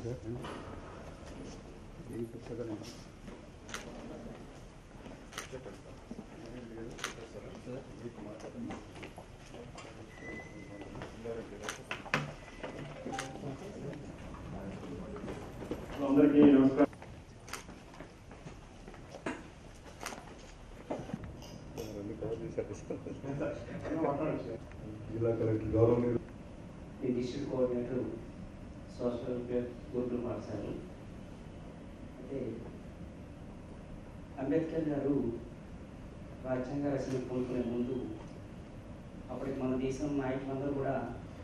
అందరికీ నమస్కారం జిల్లా కలెక్టర్ గౌరవనీయులు ఈ డిస్ట్రిక్ట్ కోఆర్డినేటర్ సోషల్ వెల్ఫేర్ గురుకుల పాఠశాల అయితే అంబేద్కర్ గారు రాజ్యాంగ రచన పొందుకునే ముందు అప్పటికి మన దేశం నాయకులందరూ కూడా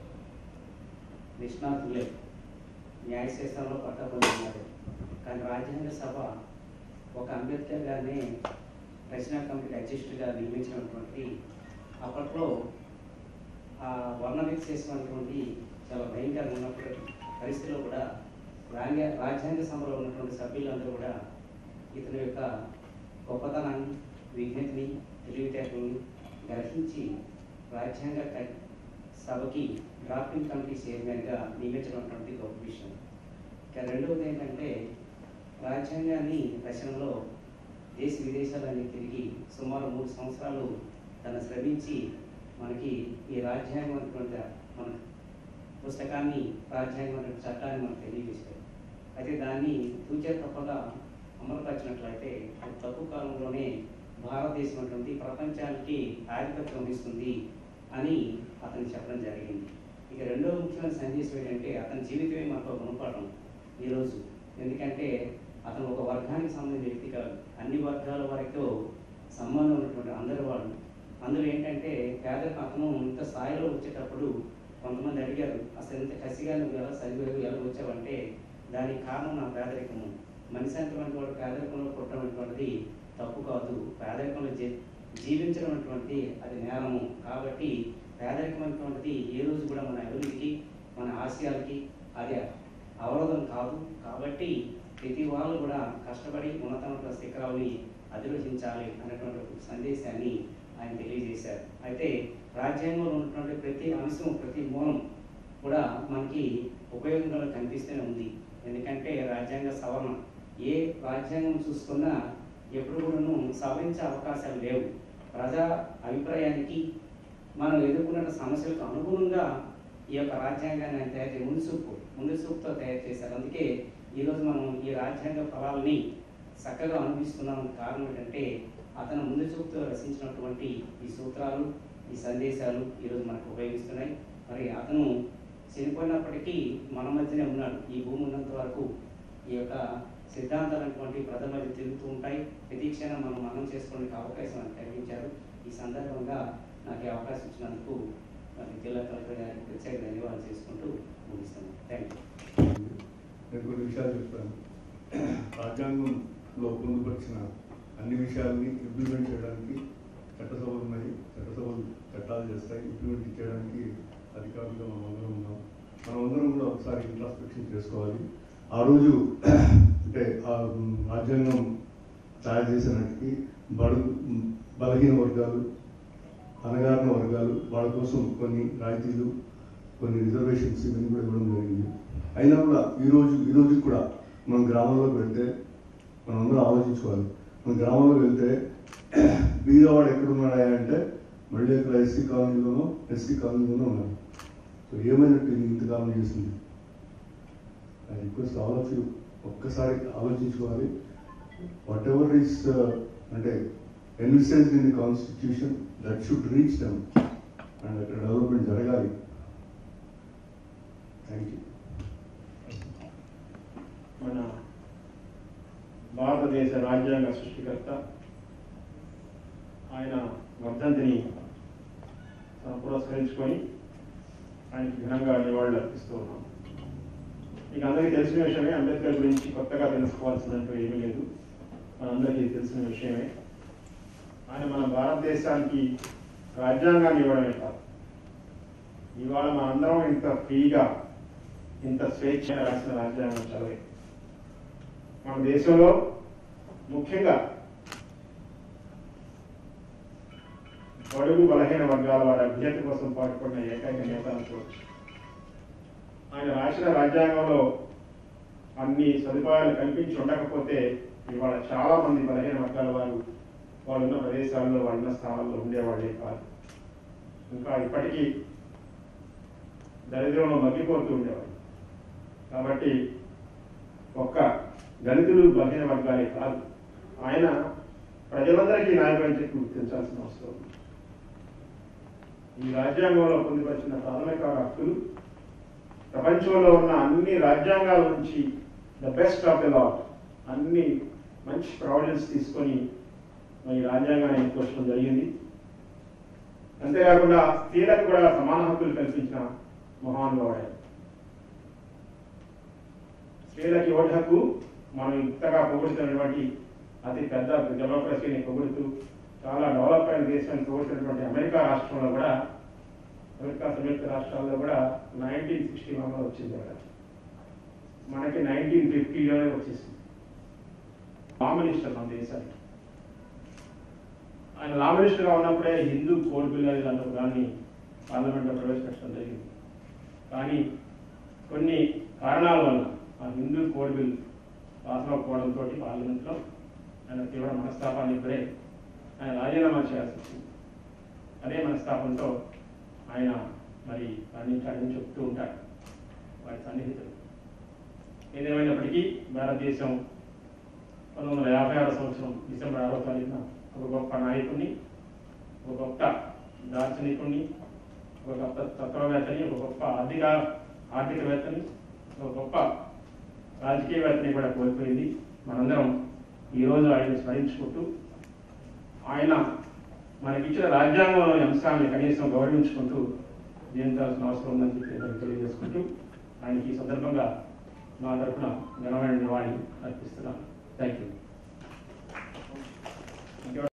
నిష్ణాతులే న్యాయశాస్త్రంలో పట్టబడి ఉన్నారు కానీ రాజ్యాంగ సభ ఒక అంబేద్కర్ గారిని రచనా కమిటీ అధ్యక్షుడిగా నియమించినటువంటి అప్పట్లో ఆ వర్ణవిక్ చేసినటువంటి చాలా భయంకరంగా ఉన్నప్పుడు పరిస్థితిలో కూడా రాజ్య రాజ్యాంగ సభలో ఉన్నటువంటి సభ్యులందరూ కూడా ఇతని యొక్క గొప్పతనాన్ని విజ్ఞతని తెలివితేటల్ని గ్రహించి రాజ్యాంగ క- సభకి డ్రాఫ్టింగ్ కమిటీ చైర్మన్గా నియమించినటువంటి గొప్ప విషయం ఇక రెండవది ఏంటంటే రాజ్యాంగాన్ని రచనలో దేశ విదేశాలన్నీ తిరిగి సుమారు మూడు సంవత్సరాలు తను శ్రమించి మనకి ఈ రాజ్యాంగం అనేటువంటి మన పుస్తకాన్ని రాజ్యాంగం అనే చట్టాన్ని మనకు తెలియజేశారు అయితే దాన్ని తూచే తప్పగా అమలుపరిచినట్లయితే అది తక్కువ కాలంలోనే భారతదేశం అటువంటి ప్రపంచానికి ఆధిపత్యం వహిస్తుంది అని అతను చెప్పడం జరిగింది ఇక రెండవ ముఖ్యమైన సందేశం ఏంటంటే అతని జీవితమే మనకు ఒక గుణపాఠం ఈరోజు ఎందుకంటే అతను ఒక వర్గానికి సంబంధించిన వ్యక్తి కాదు అన్ని వర్గాల వారితో సంబంధం ఉన్నటువంటి అందరి వాళ్ళు అందులో ఏంటంటే పేదరికం అతను ఇంత స్థాయిలో వచ్చేటప్పుడు కొంతమంది అడిగారు అసలు ఇంత కసిగా నువ్వు ఎలా చదివావు ఎలా వచ్చావంటే దానికి కారణం నా పేదరికము మనిషి అనేటువంటి వాడు పేదరికంలో పుట్టడం తప్పు కాదు పేదరికంలో జీ జీవించడం అటువంటి అది నేరము కాబట్టి పేదరికం అనేటువంటిది ఏ రోజు కూడా మన అభివృద్ధికి మన ఆశయాలకి అది అవరోధం కాదు కాబట్టి ప్రతి వాళ్ళు కూడా కష్టపడి ఉన్నతమైన శిఖరాలని అధిరోహించాలి అనేటువంటి ఒక సందేశాన్ని ఆయన తెలియజేశారు అయితే రాజ్యాంగంలో ఉన్నటువంటి ప్రతి అంశం ప్రతి మూలం కూడా మనకి ఉపయోగంగా కనిపిస్తూనే ఉంది ఎందుకంటే రాజ్యాంగ సవరణ ఏ రాజ్యాంగం చూసుకున్నా ఎప్పుడు కూడాను సవరించే అవకాశాలు లేవు ప్రజా అభిప్రాయానికి మనం ఎదుర్కొన్న సమస్యలకు అనుగుణంగా ఈ యొక్క రాజ్యాంగాన్ని ఆయన తయారు చేసి ముందు చూపు ముందు చూపుతో తయారు చేశారు అందుకే ఈరోజు మనం ఈ రాజ్యాంగ ఫలాల్ని చక్కగా అనుభవిస్తున్నాం కారణం ఏంటంటే అతను ముందు చూపుతో రచించినటువంటి ఈ సూత్రాలు ఈ సందేశాలు ఈరోజు మనకు ఉపయోగిస్తున్నాయి మరి అతను చనిపోయినప్పటికీ మన మధ్యనే ఉన్నాడు ఈ భూమి ఉన్నంత వరకు ఈ యొక్క సిద్ధాంతాలు అటువంటి ప్రజల మధ్య తిరుగుతూ ఉంటాయి ప్రతి క్షణం మనం మనం చేసుకోవడానికి అవకాశం మనకు కలిగించారు ఈ సందర్భంగా నాకు ఈ అవకాశం ఇచ్చినందుకు మరి జిల్లా కలెక్టర్ గారికి ప్రత్యేక ధన్యవాదాలు చేసుకుంటూ ముగిస్తాను థ్యాంక్ యూ నేను కొన్ని విషయాలు చెప్తాను రాజ్యాంగంలో పొందుపరిచిన అన్ని విషయాల్ని ఇంప్లిమెంట్ చేయడానికి చట్టసభలు ఉన్నాయి చట్టసభలు చట్టాలు చేస్తాయి ఇంప్లిమెంట్ చేయడానికి అధికారులుగా మనం అందరం ఉన్నాం మనం అందరం కూడా ఒకసారి ఇంట్రాస్పెక్షన్ చేసుకోవాలి ఆ రోజు అంటే ఆ రాజ్యాంగం తయారు చేసినట్టుకి బడు బలహీన వర్గాలు అనగారిన వర్గాలు వాళ్ళ కోసం కొన్ని రాయితీలు కొన్ని రిజర్వేషన్స్ ఇవన్నీ కూడా ఇవ్వడం జరిగింది అయినా కూడా ఈరోజు ఈ రోజు కూడా మనం గ్రామంలోకి వెళ్తే మనం అందరం ఆలోచించుకోవాలి మన గ్రామంలోకి వెళ్తే బీదవాడు ఎక్కడున్నాడా అంటే మళ్ళీ ఇక్కడ ఎస్సీ కాలనీలోనో ఎస్టీ కాలనీలోనో ఉన్నాడు సో ఏమైనట్టు ఇది ఇంతకాలం చేసింది I request all of you ఒక్కసారి ఆలోచించుకోవాలి వాట్ ఎవర్ ఈస్ అంటే envisage in the constitution that should reach them and అక్కడ డెవలప్మెంట్ జరగాలి థ్యాంక్ యూ మన భారతదేశ రాజ్యాంగ సృష్టికర్త ఆయన వర్ధంతిని మనం పురస్కరించుకొని ఆయనకి ఘనంగా నివాళులు అర్పిస్తూ ఉన్నాం మీకు అందరికీ తెలిసిన విషయమే అంబేద్కర్ గురించి కొత్తగా తెలుసుకోవాల్సినట్టు ఏమీ లేదు మనందరికీ తెలిసిన విషయమే ఆయన మన భారతదేశానికి రాజ్యాంగాన్ని ఇవ్వడమే కాదు ఇవాళ మనందరం ఇంత ఫ్రీగా ఇంత స్వేచ్ఛ రాసిన రాజ్యాంగం చదివే మన దేశంలో ముఖ్యంగా బడుగు బలహీన వర్గాల వారి అభ్యర్థి కోసం పాటుపడిన ఏకైక నేత అనుకోవచ్చు ఆయన రాసిన రాజ్యాంగంలో అన్ని సదుపాయాలు కల్పించి ఉండకపోతే ఇవాళ చాలా మంది బలహీన వర్గాల వారు వాళ్ళున్న ప్రదేశాల్లో వాళ్ళున్న స్థానాల్లో ఉండేవాళ్ళే కాదు ఇంకా ఇప్పటికీ దరిద్రంలో మగ్గిపోతూ ఉండేవాళ్ళు కాబట్టి ఒక్క దళితులు బలహీన వర్గాలే కాదు ఆయన ప్రజలందరికీ నాయకులని చెప్పి గుర్తించాల్సిన అవసరం ఉంది. ఈ రాజ్యాంగంలో పొందుపరిచిన ప్రాథమిక హక్కులు ప్రపంచంలో ఉన్న అన్ని రాజ్యాంగాల నుంచి the best of the law అన్ని మంచి ప్రావిడెన్స్ తీసుకొని ఈ రాజ్యాంగాన్ని ఎన్నుకోవడం జరిగింది అంతేకాకుండా స్త్రీలకు కూడా సమాన హక్కులు కల్పించిన మహానుభావుడు ఆయన. స్త్రీలకి ఓటు హక్కు మనం ఇంతగా పొగుడుతున్నటువంటి అతి పెద్ద డెమోక్రసీని పొగుడుతూ చాలా డెవలప్ అయిన దేశాన్ని పొగుడుతున్నటువంటి అమెరికా రాష్ట్రంలో కూడా అమెరికా సంయుక్త రాష్ట్రాల్లో కూడా నైన్టీన్ సిక్స్టీ వన్లో వచ్చింది అక్కడ మనకి నైన్టీన్ ఫిఫ్టీలోనే వచ్చేసింది లా మినిస్టర్ మన దేశానికి ఆయన లా మినిస్టర్గా ఉన్నప్పుడే హిందూ కోడ్ బిల్ అనేది అన్న దాన్ని పార్లమెంట్లో ప్రవేశపెట్టడం జరిగింది కానీ కొన్ని కారణాల వల్ల ఆ హిందూ కోడ్ బిల్ పాస్ అవ్వకపోవడంతో పార్లమెంట్లో ఆయన తీవ్ర మనస్తాపానికి గురై ఆయన రాజీనామా చేయాల్సి వచ్చింది అదే మనస్తాపంతో ఆయన మరి మరణించాడని చెప్తూ ఉంటారు వారి సన్నిహితులు ఏదేమైనప్పటికీ భారతదేశం పంతొమ్మిది వందల యాభై ఆరు సంవత్సరం డిసెంబర్ ఆరో తారీఖున ఒక గొప్ప నాయకుడిని ఒక గొప్ప దార్శనికుడిని ఒక గొప్ప తత్వవేత్తని ఒక గొప్ప ఆర్థిక ఆర్థికవేత్తని ఒక గొప్ప రాజకీయవేత్తని కూడా కోల్పోయింది మనందరం ఈరోజు ఆయన స్మరించుకుంటూ ఆయన మనకిచ్చిన రాజ్యాంగంలోని అంశాలను కనీసం గౌరవించుకుంటూ జీవించాల్సిన అవసరం ఉందని చెప్పి నేను తెలియజేసుకుంటూ ఆయనకి ఈ సందర్భంగా నా తరఫున ఘనమైన నివాళి అర్పిస్తున్నాను థ్యాంక్ యూ